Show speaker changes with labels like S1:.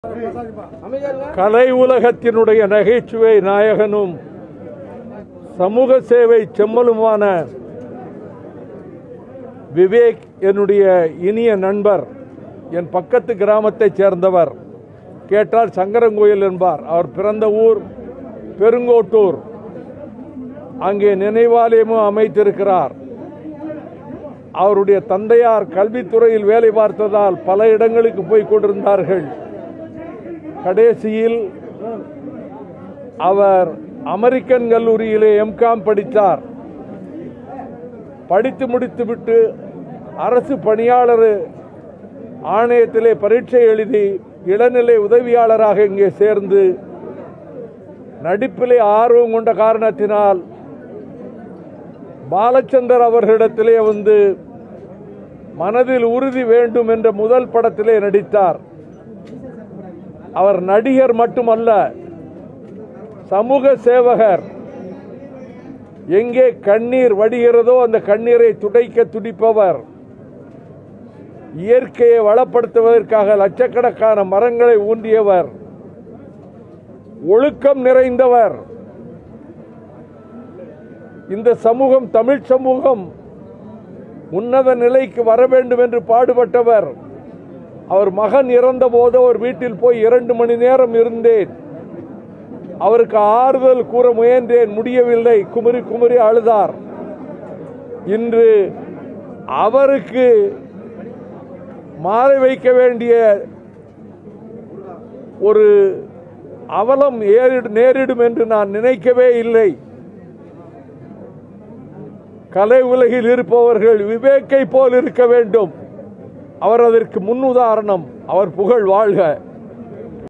S1: கலை உலகத்தினுடைய நகைச்சுவை நாயகனும் சமூக சேவை செம்மலுமான விவேக் என்னுடைய இனிய நண்பர் என் பக்கத்து கிராமத்தைச் சேர்ந்தவர் கேட்டால் சங்கரங்கோயில் என்பார் அவர் பிறந்த ஊர் பெருங்கோட்டூர் அங்கே நினைவாலயமும் அமைத்திருக்கிறார் அவருடைய தந்தையார் கல்வித்துறையில் வேலை பார்த்ததால் பல இடங்களுக்கு போய் கொண்டிருந்தார்கள் கடைசியில் அவர் அமெரிக்கன் கல்லூரியிலே எம்காம் படித்தார் படித்து முடித்துவிட்டு அரசு பணியாளர் ஆணையத்திலே பரீட்சை எழுதி இளநிலை உதவியாளராக இங்கே சேர்ந்து நடிப்பிலே ஆர்வம் கொண்ட காரணத்தினால் பாலச்சந்தர் அவர்களிடத்திலே வந்து மனதில் உறுதி வேண்டும் என்ற முதல் படத்திலே நடித்தார் அவர் நடிகர் மட்டுமல்ல சமூக சேவகர் எங்கே கண்ணீர் வடிகிறதோ அந்த கண்ணீரை துடைக்க துடிப்பவர் இயற்கையை வளப்படுத்துவதற்காக லட்சக்கணக்கான மரங்களை ஊன்றியவர் ஒழுக்கம் நிறைந்தவர் இந்த சமூகம் தமிழ் சமூகம் உன்னத நிலைக்கு வர வேண்டும் என்று பாடுபட்டவர் அவர் மகன் இறந்த போது அவர் வீட்டில் போய் இரண்டு மணி நேரம் இருந்தேன் அவருக்கு ஆறுதல் கூற முயன்றேன் முடியவில்லை குமரி குமரி அழுதார் இன்று அவருக்கு மாலை வைக்க வேண்டிய ஒரு அவலம் ஏறிடு- நேரிடும் என்று நான் நினைக்கவே இல்லை கலை உலகில் இருப்பவர்கள் விவேக்கை போல் இருக்க வேண்டும் அவர் அதற்கு முன்னுதாரணம் அவர் புகழ் வாழ்க